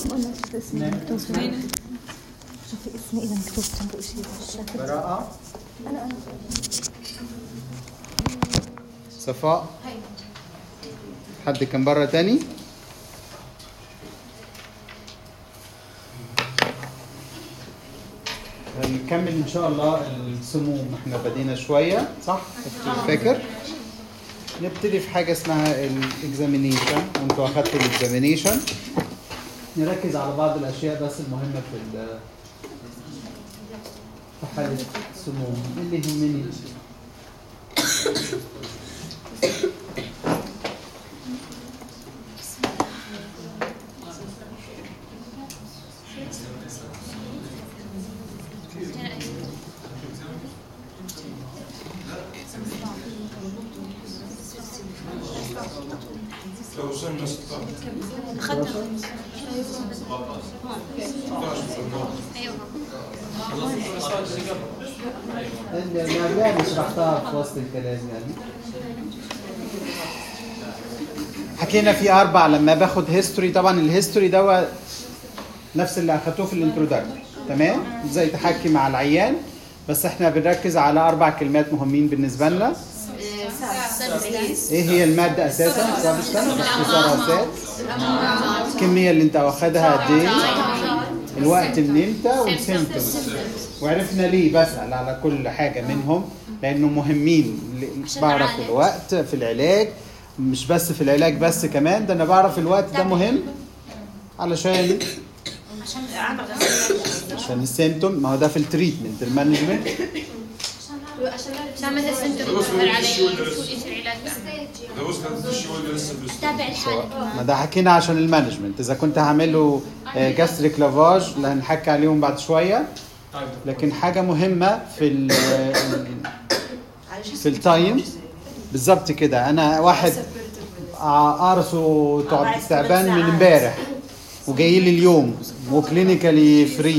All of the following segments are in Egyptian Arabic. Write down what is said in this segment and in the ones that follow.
قلنا شوف اسمي مكتوب شوفي اسمي اذا مكتوب جنبه شيء براءة انا انا صفاء حد كان بره تاني هنكمل ان شاء الله السموم احنا بدينا شويه صح فاكر نبتدي في حاجه اسمها الاكزامينيشن وانتوا اخدتوا الاكزامينيشن نركز على بعض الاشياء بس المهمه في ال- في حاله السموم إيه اللي يهمني لو وصلنا 16 المواضيع اللي شرحتها في وسط الكلام يعني حكينا في اربع لما باخد هيستوري طبعا الهيستوري ده نفس اللي اخدتوه في الانترودكتوري تمام ازاي تحكي مع العيان بس احنا بنركز على اربع كلمات مهمين بالنسبه لنا ايه هي الماده اساسا سبستانس اختصار اساس الكميه اللي انت واخدها قد ايه الوقت من امتى والسيمتومز وعرفنا ليه بسال على كل حاجه منهم لانه مهمين ل- بعرف الوقت في العلاج مش بس في العلاج بس كمان ده انا بعرف الوقت ده مهم علشان عشان السيمتوم ما هو ده في التريتمنت المانجمنت عشان مثلا انت تظهر علي شو ايش العلاج لو وصلت الشيء ولا لسه بس تابع الحالة كمان ما ده حكينا عشان المانجمنت اذا كنت هعمل له جاستريك لافاج اللي هنحكي عليهم بعد شويه لكن حاجه مهمه في ال في التايم بالظبط كده انا واحد قرصه تعب- تعبان من امبارح وجاي لي اليوم وكلينيكالي فري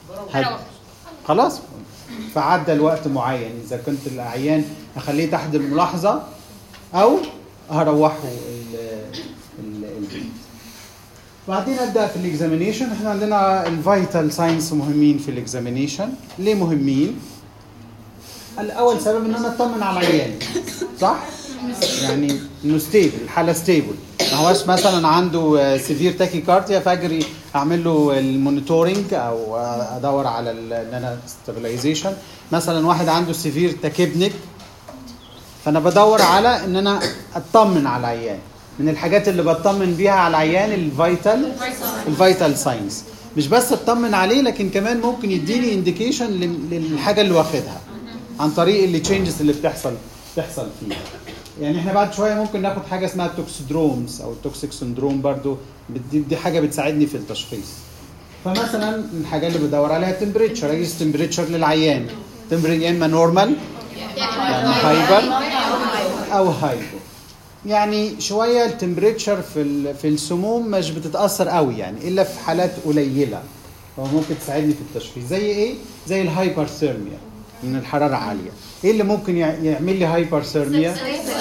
خلاص فعدى الوقت معين اذا كنت العيان اخليه تحت الملاحظه او هروحه ال- ال- البيت بعدين ابدا في الاكزامينيشن احنا عندنا الفيتال ساينس مهمين في الاكزامينيشن ليه مهمين الاول سبب ان انا اطمن على العيان صح يعني انه ستيبل الحاله ستيبل ما هوش مثلا عنده سيفير تاكي كارديا فاجري اعمل له المونيتورنج او ادور على ال- ان انا ستابلايزيشن مثلا واحد عنده سيفير تاكيبنيك فانا بدور على ان انا اطمن على العيان من الحاجات اللي بطمن بيها على العيان الفيتال الفيتال ساينس مش بس اطمن عليه لكن كمان ممكن يديني انديكيشن للحاجه اللي واخدها عن طريق اللي تشينجز اللي بتحصل بتحصل فيها يعني احنا بعد شويه ممكن ناخد حاجه اسمها التوكسيدرومز او التوكسيك سندروم برضو دي, دي حاجه بتساعدني في التشخيص فمثلا الحاجه اللي بدور عليها التمبريتشر اقيس تمبريتشر للعيان تمبريتشر يا اما نورمال يعني هايبر او هايبو يعني شويه التمبريتشر في ال- في السموم مش بتتاثر قوي يعني الا في حالات قليله هو ممكن تساعدني في التشخيص زي ايه زي الهايبرثيرميا من الحراره عاليه ايه اللي ممكن يع- يعمل لي هايبرثيرميا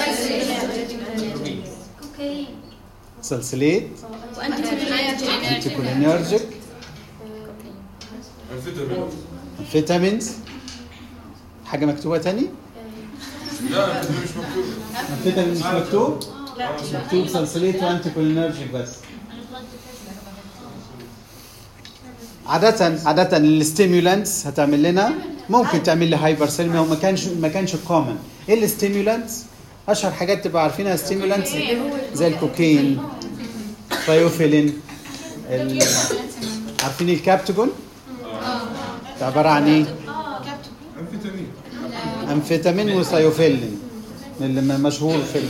كوكايين سلسليت وانت انتي كولينرجيك الفيتامين فيتامينز حاجه مكتوبه تاني لا الفيتامين مش مكتوب فيتامينز مكتوب مكتوب سلسليت وانتي كولينرجيك بس عادة عادة الستيمولانتس هتعمل لنا ممكن تعمل لي هايبرثيرميا وما كانش ما كانش كومن ايه الستيمولانتس؟ اشهر حاجات تبقى عارفينها ستيمولانتس زي الكوكين ثايوفيلين ال... عارفين الكابتجون؟ ده عبارة عن ايه؟ الفيتامين امفيتامين وثايوفيلين اللي م- مشهور في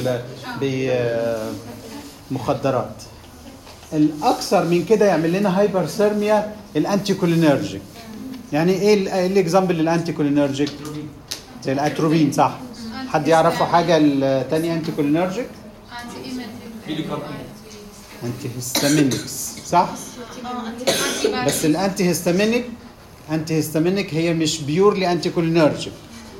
المخدرات الاكثر من كده يعمل لنا هايبرثيرميا الانتي كولينرجيك يعني ايه ال- ايه الاكزامبل للانتي كولينرجيك زي الاتروبين صح حد يعرفوا حاجه الثانيه انتي كولينرجيك انتي هيستامينكس صح بس الانتي هيستامينيك انتي هيستامينيك هي مش بيورلي انتي كولينرجيك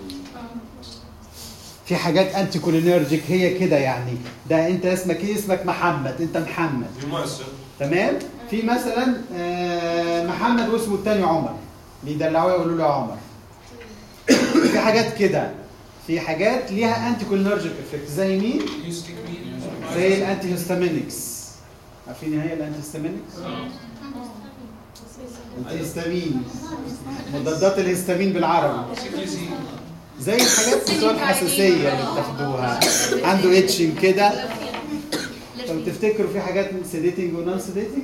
في حاجات انتي كولينرجيك هي كده يعني ده انت اسمك ايه اسمك محمد انت محمد مؤثر تمام في مثلا آه، محمد واسمه التاني عمر بيدلعوه يقولوا له يا عمر في حاجات كده في حاجات ليها انتي كولينرجيك افكت زي مين؟ زي الانتي هيستامينكس عارفين هي الانتي هيستامينكس؟ الهستامين مضادات الهستامين بالعربي زي الحاجات بتوع الحساسيه اللي بتاخدوها عنده اتشنج كده لو تفتكروا في حاجات سيديتنج ونون سيديتنج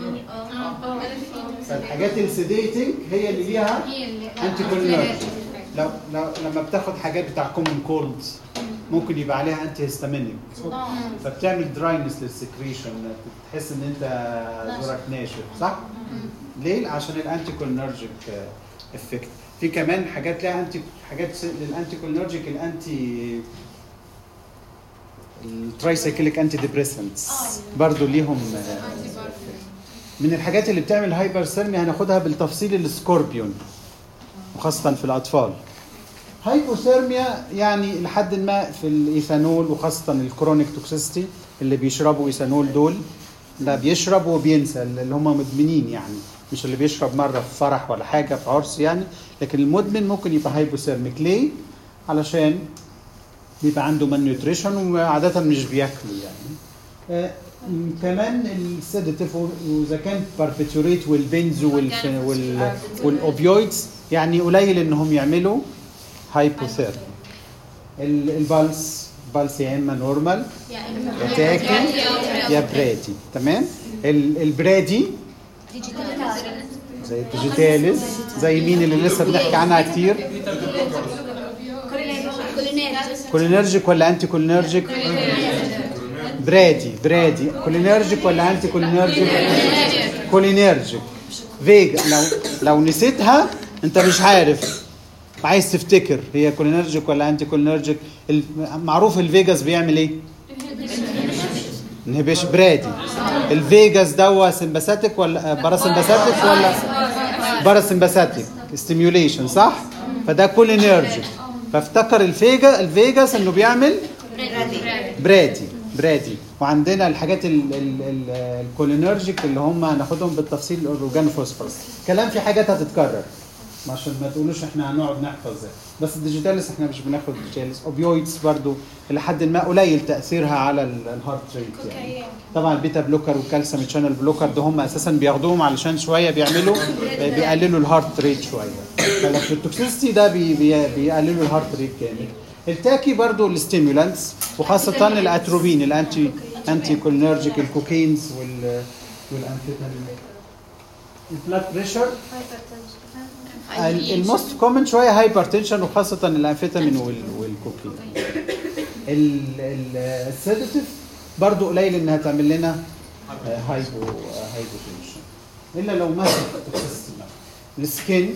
فالحاجات السيديتنج هي اللي ليها انتي كولينرجيك لو لو لما بتاخد حاجات بتاع كومن كولد ممكن يبقى عليها انتي هيستامينيك فبتعمل دراينس للسكريشن تحس ان انت زورك ناشف صح؟ ليه؟ عشان الانتي كولينرجيك افكت في كمان حاجات لها انتي حاجات س- للانتي كولينرجيك الانتي الترايسايكليك انتي ديبريسنتس برضه ليهم آه، من الحاجات اللي بتعمل هايبرثيرميا هناخدها بالتفصيل السكوربيون وخاصة في الأطفال هايبوثيرميا يعني لحد ما في الإيثانول وخاصة الكرونيك توكسيستي اللي بيشربوا إيثانول دول ده بيشرب وبينسى اللي هم مدمنين يعني مش اللي بيشرب مرة في فرح ولا حاجة في عرس يعني لكن المدمن ممكن يبقى هايبوثيرميك ليه؟ علشان بيبقى عنده مان نيوتريشن وعادة مش بياكلوا يعني آه، م- كمان السيداتيف واذا كان باربيتوريت والبنزو والف- وال والاوبيويدز يعني قليل انهم يعملوا هايبوثيرميا ال- البلس البلس يا اما نورمال يا تاكي يا برادي تمام ال- البرادي زي الديجيتاليز زي مين اللي لسه بنحكي عنها كتير كولينرجيك ولا انتي كولينرجيك برادي برادي كولينرجيك ولا انتي كولينرجيك كولينرجيك فيجا لو لو نسيتها انت مش عارف عايز تفتكر هي كولينرجيك ولا انتي كولينرجيك ال- معروف الفيجاس بيعمل ايه انهبيش برادي الفيجاس دوا سمباثيك ولا باراسمباثيك ولا باراسمباثيك ستيميوليشن صح فده كولينرجيك فافتكر الفيجا الفيجاس انه بيعمل برادي برادي وعندنا الحاجات ال- ال- ال- الكولينرجيك اللي هم هناخدهم بالتفصيل الاورجان فوسفورس كلام في حاجات هتتكرر عشان ما تقولوش احنا هنقعد نحفظ ده. بس الديجيتاليس احنا مش بناخد ديجيتاليس اوبيويدز برضو الى حد ما قليل تاثيرها على ال- الهارت ريت يعني طبعا البيتا بلوكر والكالسيوم تشانل بلوكر ده هم اساسا بياخدوهم علشان شويه بيعملوا بيقللوا الهارت ريت شويه فلكن التوكسيستي ده بي بي بيقللوا الهارت ريت جامد التاكي برضو الستيمولانتس وخاصه الاتروبين الانتي انتي كولينرجيك الكوكينز وال والانفيتامين البلاد بريشر الموست كومن شويه هايبرتنشن وخاصه الانفيتامين وال- والكوكين السيداتيف برضو قليل انها تعمل لنا آه، هايبو آه، هايبوتنشن الا لو ماسك توكسيستي بقى. السكين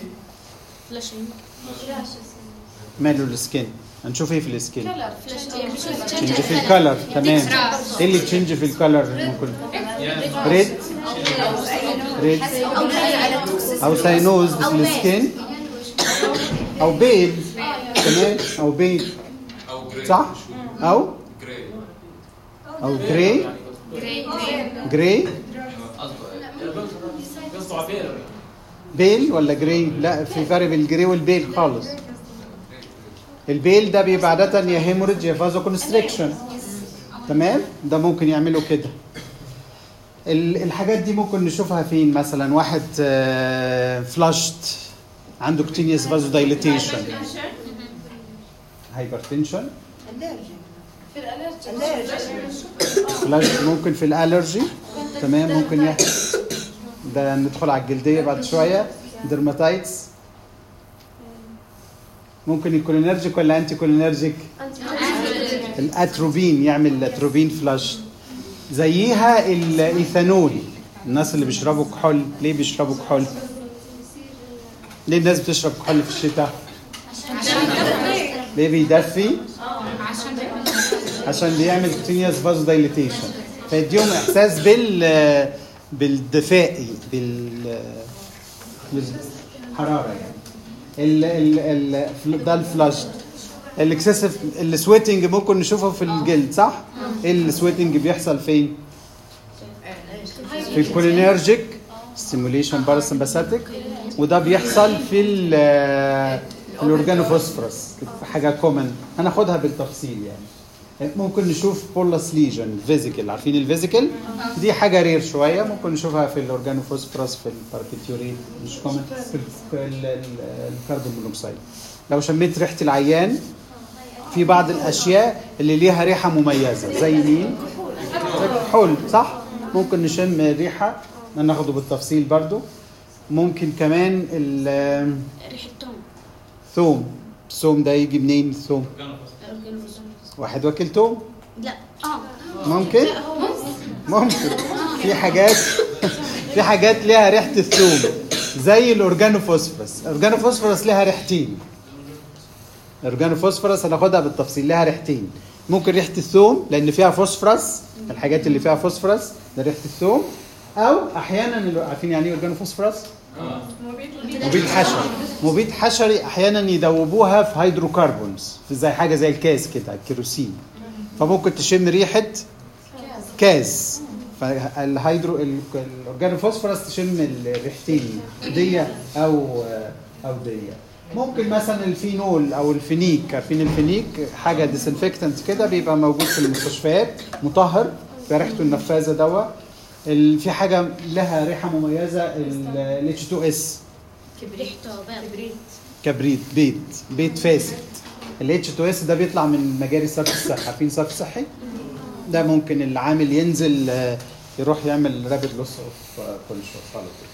ماله السكين هنشوف ايه في السكين تشنج في الكلر تمام ايه اللي تشنج في الكلر ممكن ريد ريد او ساينوز في السكين او بيل تمام او بيل او جراي صح او جراي او جراي جراي قصده عبير بيل ولا جراي لا في فرق بين الجراي والبيل خالص البيل ده بيبقى عادة يا هيموريدج يا فازو كونستريكشن تمام ده ممكن يعملوا كده ال- الحاجات دي ممكن نشوفها فين مثلا واحد فلاشت عنده كتينيوس فازو دايليتيشن هايبرتنشن فلاش ممكن في الالرجي تمام ممكن يحصل ده ندخل على الجلديه بعد شويه درماتايتس ممكن الكولينرجيك ولا انتي كولينرجيك الاتروبين يعمل الاتروبين فلاش زيها الايثانول الناس اللي بيشربوا كحول ليه بيشربوا كحول ليه الناس بتشرب كحول في الشتاء ليه بيدفي عشان بيعمل كتينيوس فازو دايليتيشن فيديهم احساس بال بالدفاء بال بالحراره يعني ال ال ال ده الفلاش الاكسسيف السويتنج ممكن نشوفه في الجلد صح؟ ايه السويتنج بيحصل فين؟ في الكولينرجيك ستيموليشن باراسمباثيك وده بيحصل في ال في الاورجانوفوسفورس حاجه كومن هناخدها بالتفصيل يعني ممكن نشوف بولس ليجن فيزيكال عارفين الفيزيكال دي حاجه رير شويه ممكن نشوفها في الاورجانوفوسفورس في الباربيتيوريت مش كومن في ال- ال- ال- الكربون مونوكسيد لو شميت ريحه العيان في بعض الاشياء اللي ليها ريحه مميزه زي مين زي الكحول صح ممكن نشم ريحه ناخده بالتفصيل برضو ممكن كمان ال- ريحة توم ثوم الثوم ده يجي منين الثوم واحد واكل ثوم لا اه ممكن ممكن في حاجات في حاجات ليها ريحه الثوم زي الاورجانوفوسفورس الاورجانوفوسفورس ليها ريحتين الاورجانوفوسفورس هناخدها بالتفصيل لها ريحتين ممكن ريحه الثوم لان فيها فوسفورس الحاجات اللي فيها فوسفورس ده ريحه الثوم او احيانا اللي- عارفين يعني ايه اورجانوفوسفورس مبيد حشري مبيد حشري احيانا يدوبوها في هيدروكربونز في زي حاجه زي الكاز كده الكيروسين فممكن تشم ريحه كاز فالهيدرو ال- الاورجانوفوسفورس تشم الريحتين دي او او دي ممكن مثلا الفينول او الفينيك عارفين الفينيك حاجه ديسنفكتنت كده بيبقى موجود في المستشفيات مطهر بريحته النفاذه دوا ال- في حاجه لها ريحه مميزه ال اتش 2 اس ريحته بارد كبريت بيت بيت فاسد ال اتش 2 اس ده بيطلع من مجاري صرف الصحي عارفين صرف صحي ده ممكن العامل ينزل آه، يروح يعمل رابid لوس اوف كونشوس على طول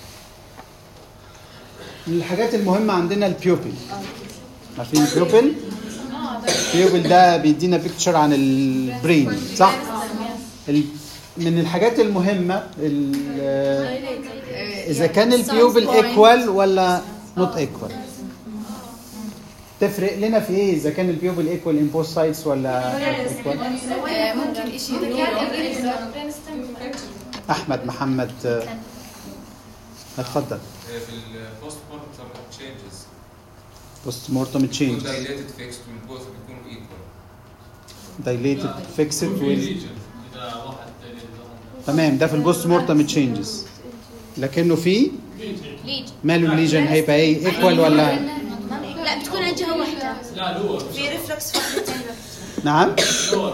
من الحاجات المهمه عندنا البيوبل عارفين البيوبل البيوبل ده بيدينا بيكتشر عن البرين صح ال- من الحاجات المهمه ال- آه، اذا كان البيوبل ايكوال ولا نوت ايكوال تفرق لنا في ايه اذا كان البيوبل ايكوال ان بوث سايدز ولا ايكوال ممكن شيء احمد محمد آه، اتفضل في البوست مورتم تشينجز بوست مورتم تشينج دايليتد فيكس والبوث بيكونوا ايكوال دايليتد فيكسد ويل اذا واحد تمام ده في البوست مورتم تشينجز لكنه في ليج ماله الليجن هيبقى ايه ايكوال ولا لا بتكون عن جهة واحدة لا لور في ريفلكس واحدة ثانية نعم لور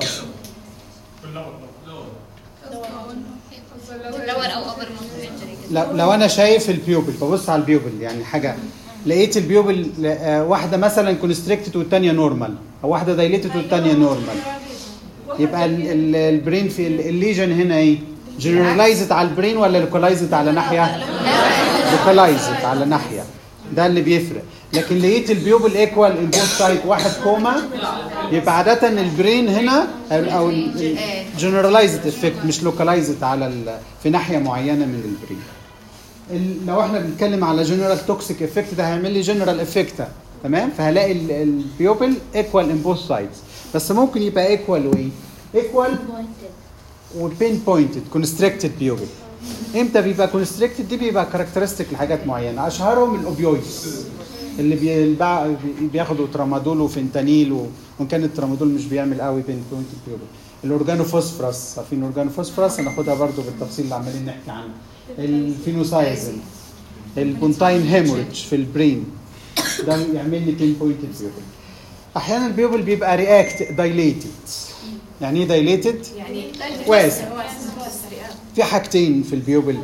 لور او ابر لو, لو انا شايف البيوبل ببص على البيوبل يعني حاجه لقيت البيوبل آه، واحده مثلا كونستريكتد والثانيه نورمال او واحده دايليتد والثانيه نورمال يبقى ال- ال- البرين في ال- الليجن هنا ايه جنرالايزد على البرين ولا لوكالايزد على ناحيه لوكالايزد على ناحيه ده اللي بيفرق لكن لقيت البيوبل ايكوال ان بوث سايد واحد كوما يبقى عاده البرين هنا او جنرالايزد افكت مش لوكالايزد على ال- في ناحيه معينه من البرين ال- لو احنا بنتكلم على جنرال توكسيك افكت ده هيعمل لي جنرال افكت تمام فهلاقي ال- البيوبل ايكوال ان بوث سايدز بس ممكن يبقى ايكوال وايه ايكوال وبين بوينتد كونستريكتد بيوبل امتى بيبقى كونستريكتد دي بيبقى كاركترستيك لحاجات معينه اشهرهم الاوبيويدز اللي بيلبع بياخدوا ترامادول وفنتانيل و- وان كان الترامادول مش بيعمل قوي بين بوينتد بيوبل الاورجانوفوسفرس عارفين الاورجانوفوسفرس هناخدها برضو بالتفصيل اللي عمالين نحكي عنه الفينوسايزن البونتاين هيموريدج في البرين ده يعمل لي بين بوينتد بيوبل احيانا البيوبل بيبقى رياكت دايليتد يعني ايه دايليتد يعني واسع في حاجتين في البيوبل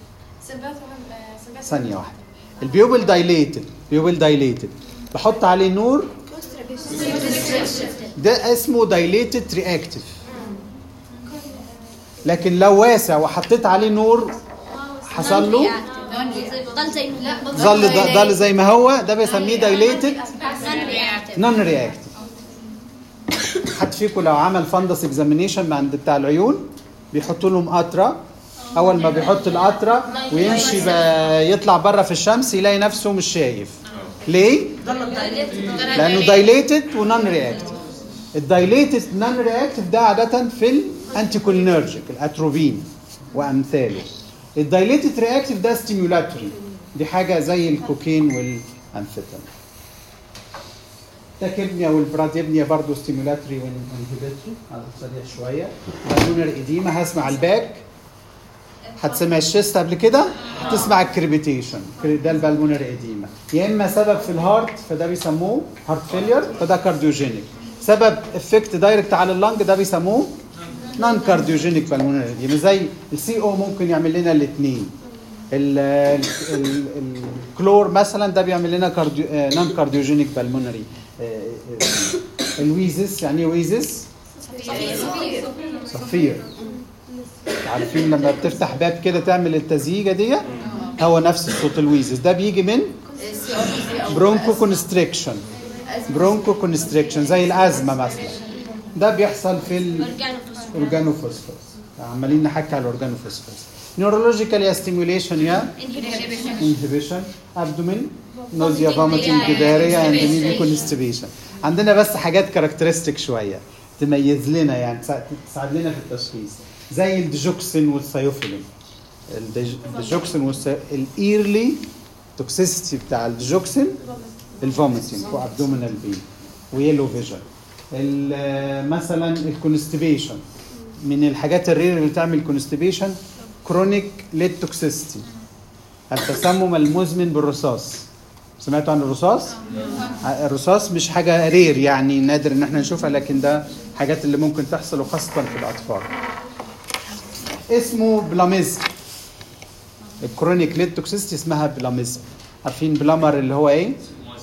ثانيه واحده البيوبل دايليتد بيوبل دايليتد بحط عليه نور ده اسمه دايليتد رياكتيف لكن لو واسع وحطيت عليه نور حصل له ضل زي لا ظل ظل زي ما هو ده بيسميه دايليتد نون رياكتيف حد فيكم لو عمل فندس اكزامينيشن عند بتاع العيون بيحطوا لهم قطره اول ما بيحط القطره ويمشي ب- يطلع بره في الشمس يلاقي نفسه مش شايف ليه لانه دايليتد ونون رياكتيف الدايليتد نون رياكتيف ده عاده في الانتي كولينرجيك الاتروفين وامثاله الدايليتد رياكتيف ده ستيمولاتوري دي حاجه زي الكوكين والانفيتامين التاكيبنيا والبراديبنيا برضه ستيمولاتوري وانهبيتوري على السريع شويه بالونر اديما هسمع الباك هتسمع الشيست قبل كده تسمع الكريبيتيشن ده البلمونري اديما يا اما سبب في الهارت فده بيسموه هارت فيلير فده كارديوجينيك سبب افكت دايركت على اللنج ده بيسموه نون كارديوجينيك بالمونري اديما زي السي او ممكن يعمل لنا الاثنين الكلور مثلا ده بيعمل لنا كارديو نون كارديوجينيك بالمونري الويزس يعني ايه ويزس صفير عارفين لما بتفتح باب كده تعمل التزييجه دي هو نفس الصوت الويزس ده بيجي من برونكو كونستريكشن برونكو كونستريكشن زي الازمه مثلا ده بيحصل في الاورجانوفوسفورس عمالين نحكي على الاورجانوفوسفورس نيورولوجيكال يا ستيموليشن يا انهبيشن ابدومين نوزيا فوميتنج دايريا اند ميبي كونستيبيشن عندنا بس حاجات كاركترستيك شويه تميز لنا يعني تساعد تساعد لنا في التشخيص زي الديجوكسين والسيوفيلين الديج- الديجوكسين والسي... الايرلي توكسيستي بتاع الديجوكسين الفوميتنج وابدومينال بين ويلو فيجن ال- مثلا الكونستيبيشن من الحاجات الرير اللي تعمل كونستيبيشن كرونيك ليد توكسيستي التسمم المزمن بالرصاص سمعتوا عن الرصاص؟ الرصاص مش حاجة رير يعني نادر ان احنا نشوفها لكن ده حاجات اللي ممكن تحصل وخاصة في الأطفال. اسمه بلاميزم. الكرونيك ليد توكسيستي اسمها بلاميزم. عارفين بلامر اللي هو ايه؟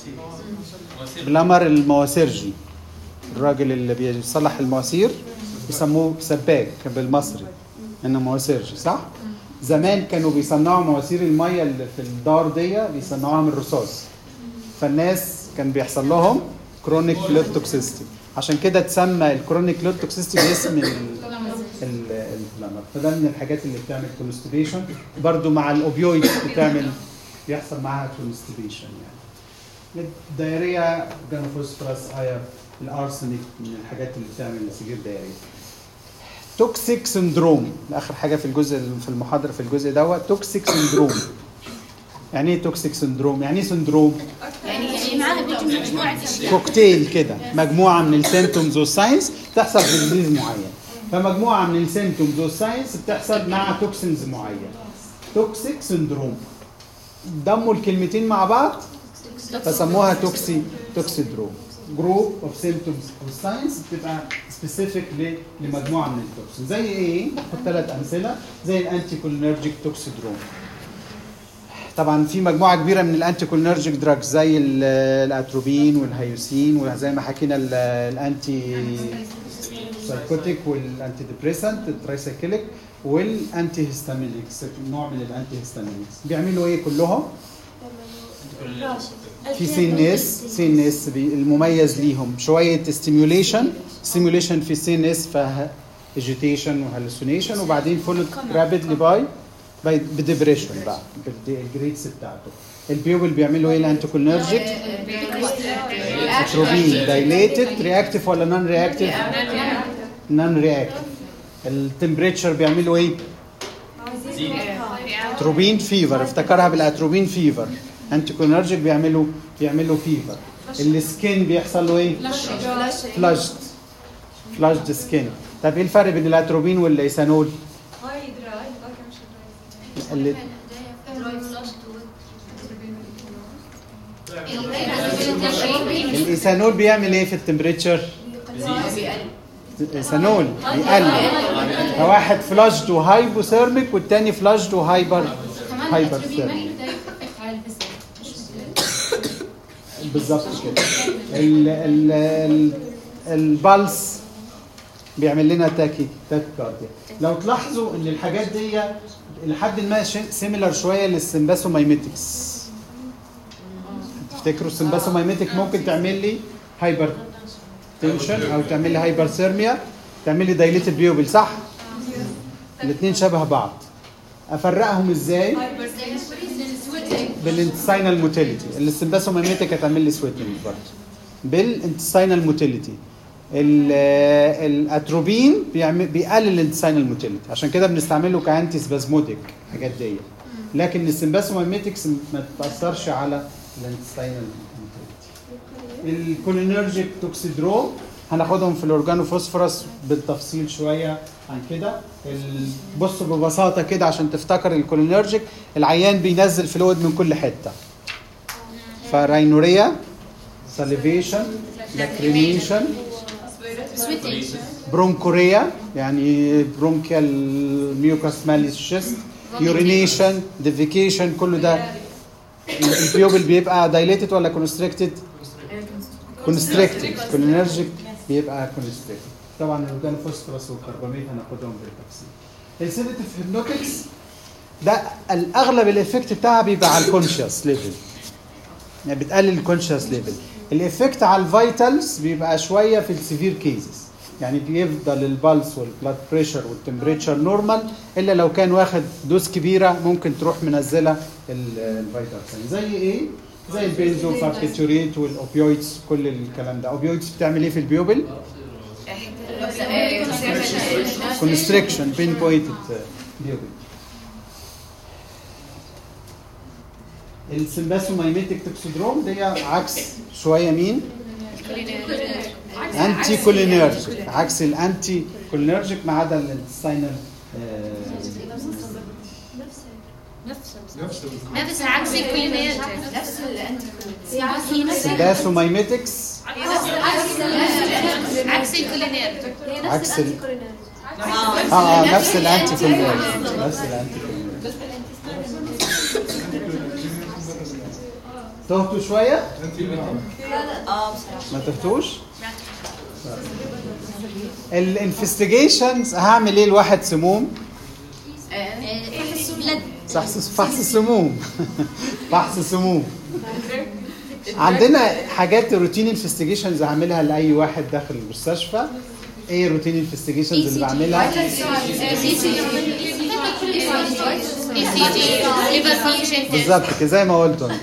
بلامر المواسيرجي. الراجل اللي بيصلح المواسير يسموه سباك بالمصري انه مواسيرجي صح؟ زمان كانوا بيصنعوا مواسير الميه اللي في الدار دي بيصنعوها من الرصاص فالناس كان بيحصل لهم كرونيك لود توكسيستي عشان كده تسمى الكرونيك لود توكسيستي باسم ال- ال- البلانر فده من الحاجات اللي بتعمل كونستيبيشن برضو مع الاوبيويد بتعمل بيحصل معاها كونستيبيشن يعني الدايريا جانوفوسفراس اير الارسنيك من الحاجات اللي بتعمل سجير دايريا توكسيك سندروم اخر حاجه في الجزء في المحاضره في الجزء دوت توكسيك سندروم يعني ايه توكسيك سندروم يعني ايه سندروم يعني يعني معاها بيجي مجموعة أشياء كوكتيل كده مجموعه من السيمتومز والساينس بتحصل في ديزيز معين فمجموعه من السيمتومز والساينس بتحصل مع توكسينز معين توكسيك سندروم ضموا الكلمتين مع بعض فسموها توكسي توكسيدروم جروب اوف سيمتومز والساينس بتبقى سبيسيفيك لمجموعه من التوكسين زي ايه؟ خد ثلاث امثله زي الانتي كولينرجيك توكسيدروم طبعا في مجموعه كبيره من الانتي كولينرجيك دراجز زي ال- الاتروبين والهيوسين وزي ما حكينا ال- الانتي سايكوتيك والانتي ديبريسنت الترايسايكليك والانتي هيستامينيكس نوع من الانتي هيستامينيكس بيعملوا ايه كلهم؟ في سي ان اس سي ان اس المميز ليهم شويه ستيميوليشن ستيميوليشن في السي ان اس فيها اجيتيشن وهلوسينيشن وبعدين فولد رابيدلي باي باي بديبريشن بقى بالجريدز بتاعته البيوبل بيعملوا ايه الانتيكولينرجيك اتروبين دايليتد رياكتيف ولا نون رياكتيف نون رياكتيف التمبريتشر بيعملوا ايه اتروبين فيفر افتكرها بالاتروبين فيفر انتيكولينرجيك بيعملوا بيعملوا فيفر السكين بيحصل له ايه فلاشد فلاشد سكين طب ايه الفرق بين الاتروبين والايثانول اللي الايثانول بيعمل ايه في التمبريتشر الايثانول بيقلل فواحد فلاشد وهايبوثيرميك والتاني فلاشد وهايبر هايبر ثيرميك بالظبط كده ال ال ال البلس بيعمل لنا تاكي تاكيكارديا لو تلاحظوا ان الحاجات دي لحد ما سيميلر شويه للسمباسومايميتكس تفتكروا السمباسومايميتك ممكن تعمل لي هايبر تنشن او تعمل لي هايبر ثيرميا تعمل لي دايليتد بيوبل صح الاثنين شبه بعض افرقهم ازاي بالانتستينال موتيليتي السمباسومايميتك هتعمل لي سويتنج برضه بالانتستينال موتيليتي الاتروبين بيعمل بيقلل الانتستينال موتيليتي عشان كده بنستعمله كانتي سبازموديك الحاجات دي لكن السمباسومايميتكس ما تاثرش على الانتستينال موتيليتي الكولينرجيك توكسيدروم هناخدهم في الاورجانوفوسفورس بالتفصيل شويه عن كده ال- بصوا ببساطه كده عشان تفتكر الكولينرجيك العيان بينزل فلويد من كل حته فراينوريا ساليفيشن لاكريميشن سويتنج برونكوريا يعني برونكيال ميوكاس ماليس شيست يورينيشن ديفيكيشن كله ده البيوبل بيبقى دايليتد ولا كونستريكتد كونستريكتد كولينرجيك بيبقى كونستريكتد طبعا الاورجان فوسفورس والكرباميت هناخدهم بالتفصيل السيديتيف هيبنوتكس ده الاغلب الايفكت بتاعها بيبقى على الكونشس ليفل يعني بتقلل الكونشس ليفل الايفكت على الفيتالز بيبقى شويه في السيفير كيسز يعني بيفضل البلس والبلاد بريشر والتمبريتشر نورمال الا لو كان واخد دوز كبيره ممكن تروح منزله الفيتال زي ايه؟ زي البنزو فاركتوريت والاوبيويدز كل الكلام ده اوبيويدز بتعمل ايه في البيوبل؟ كونستريكشن بين بوينتد بيوبل السمباسومايميتك توكسيدروم دي عكس شويه مين؟ انتي كولينرجيك عكس الانتي كولينرجيك ما عدا الساينال نفس عكس الكولينيرجيك نفس الانتي هي نفس سمباسومايميتكس عكس الكولينيرجيك عكس ال... اه اه نفس الانتي كولينرجيك نفس الانتي كولينرجيك تهتوا شويه؟ اه بصراحه ما تهتوش؟ الانفستيجيشنز هعمل ايه لواحد سموم؟ فحص فحص سموم فحص سموم عندنا حاجات روتين انفستيجيشنز هعملها لاي واحد داخل المستشفى ايه الروتين انفستيجيشنز اللي بعملها سي سي جي ليفر فانكشن بالظبط كده زي ما قلت أنا.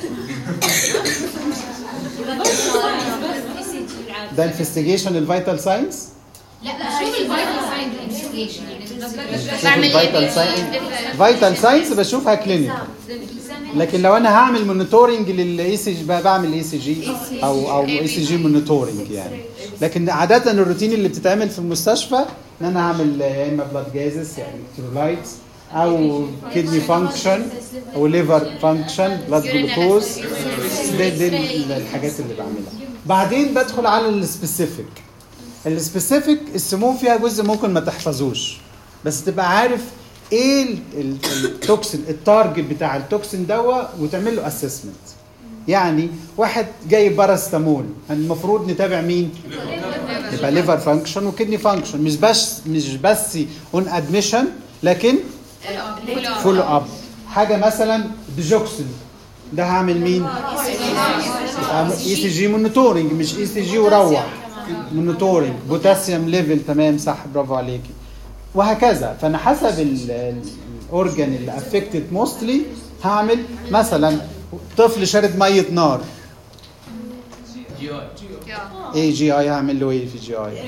ده انفستيجيشن الفيتال ساينس لا شوف الفيتال ساين انفستيجيشن شوف بعمل الفيتال ساينس فيتال ساينس بشوفها كلينيكال لكن لو انا هعمل مونيتورنج للاي سي جي بعمل اي سي جي او او اي سي جي مونيتورنج يعني لكن عاده الروتين اللي بتتعمل في المستشفى ان انا اعمل يا اما بلاد جازز يعني الكترولايتس او كدني فانكشن او ليفر فانكشن بلاد جلوكوز دي, دي الحاجات اللي بعملها بعدين بدخل على السبيسيفيك السبيسيفيك السموم فيها جزء ممكن ما تحفظوش بس تبقى عارف ايه ال- ال- التوكسين التارجت بتاع التوكسين دوا وتعمل له اسسمنت يعني واحد جاي باراستامول المفروض نتابع مين يبقى ليفر فانكشن وكدني فانكشن مش بس مش بس اون ادميشن لكن فولو اب حاجه مثلا ديجوكسين ده هعمل مين اي سي جي مونيتورنج مش اي سي جي وروح مونيتورنج بوتاسيوم ليفل تمام صح برافو عليكي وهكذا فانا حسب الاورجن اللي افكتد موستلي هعمل مثلا طفل شارب ميه نار ايه جي اي هعمل له ايه في جي اي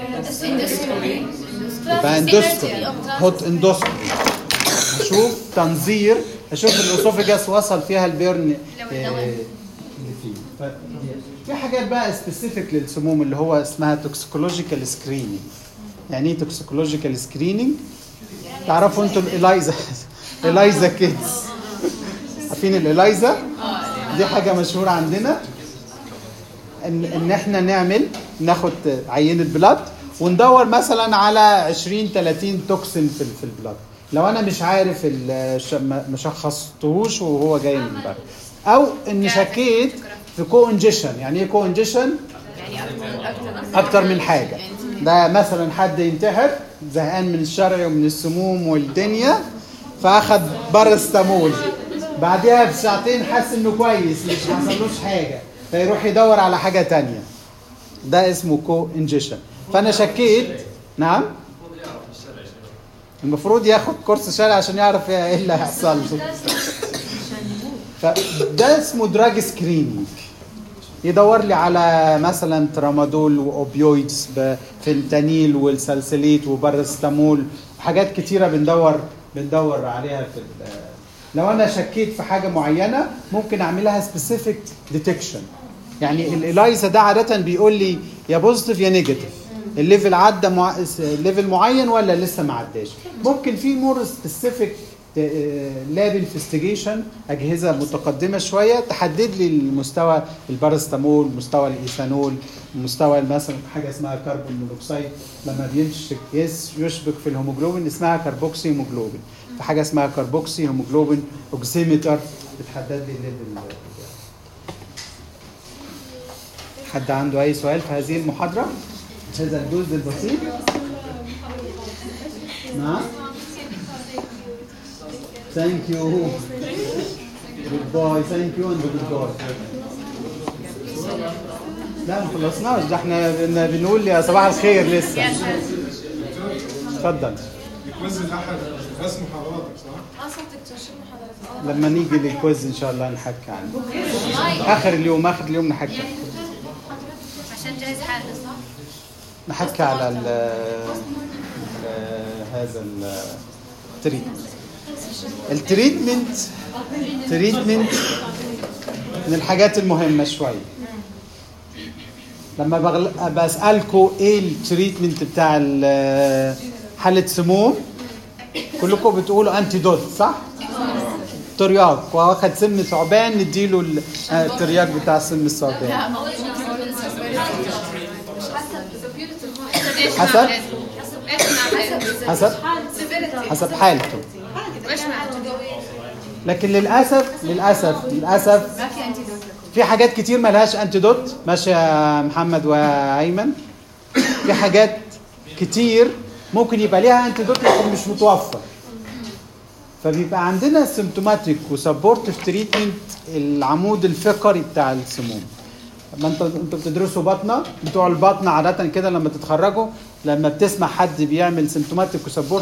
يبقى اندوسكوبي هوت اندوسكوبي اشوف تنظير اشوف الاسوفجاس وصل فيها البيرن آه، اللي فيه ف- في حاجات بقى سبيسيفيك للسموم اللي هو اسمها توكسيكولوجيكال سكريننج يعني ايه توكسيكولوجيكال سكريننج تعرفوا انتوا الالايزا الايزا كيدز عارفين الالايزا دي حاجه مشهوره عندنا ان ان احنا نعمل ناخد عينه بلاد وندور مثلا على 20 30 توكسين في في البلاد لو انا مش عارف ال- ش- ما ما شخصتهوش وهو جاي من بره او اني شكيت في كو انجيشن يعني ايه كو انجيشن اكتر من حاجه ده مثلا حد ينتحر زهقان من الشرع ومن السموم والدنيا فاخد بارستامول بعدها بساعتين حس انه كويس مش حصلوش حاجه فيروح يدور على حاجه تانية ده اسمه كو انجيشن فانا شكيت نعم المفروض ياخد كورس شرعي عشان يعرف ايه اللي هيحصل له فده اسمه دراج سكريننج يدور لي على مثلا ترامادول واوبيويدز فentanyl والسلسليت وبارستامول حاجات كتيره بندور بندور عليها في ال- لو انا شكيت في حاجه معينه ممكن اعملها سبيسيفيك ديتكشن يعني الالايزا ده عاده بيقول لي يا بوزيتيف يا نيجاتيف الليفل عدى مع... ليفل معين ولا لسه ما عداش ممكن في مور سبيسيفيك لاب انفستيجيشن اجهزه متقدمه شويه تحدد لي المستوى البارستامول مستوى الايثانول مستوى مثلا حاجه اسمها كربون مونوكسيد لما بيمشك يس يشبك في الهيموجلوبين اسمها كربوكسي هيموجلوبين في حاجه اسمها كربوكسي هيموجلوبين اوكسيمتر بتحدد لي الليفل حد عنده اي سؤال في هذه المحاضره هذا الجزء البسيط نعم Thank you. Goodbye. Thank you and goodbye. لا ما خلصناش ده احنا بن- بنقول يا صباح الخير لسه اتفضل الكويز الاحد رسم حضرتك صح؟ اصلا تكتشف حضرتك لما نيجي للكويز ان شاء الله نحكي عنه اخر اليوم اخر اليوم نحكي عشان جاهز حالك صح؟ نحكي على ال ال- هذا التريتمنت التريتمنت تريتمنت من الحاجات المهمه شويه لما بغل... بسالكم ايه التريتمنت بتاع ال- حاله سموم كلكم بتقولوا انتي دوت صح؟ ترياق واخد سم ثعبان نديله ال- آه، الترياق بتاع سم الثعبان حسب حسب حسب حالته ايش معناته؟ لكن للاسف للاسف للاسف في حاجات كتير ملهاش انتيدوت ماشي يا محمد وايمن في حاجات كتير ممكن يبقى ليها انتيدوت لكن مش متوفر فبيبقى عندنا سيمتوماتيك وسبورتيف تريتمنت العمود الفقري بتاع السموم لما انتوا انتوا بتدرسوا بطنه بتوع البطن عاده كده لما تتخرجوا لما بتسمع حد بيعمل سيمتوماتيك وسبورت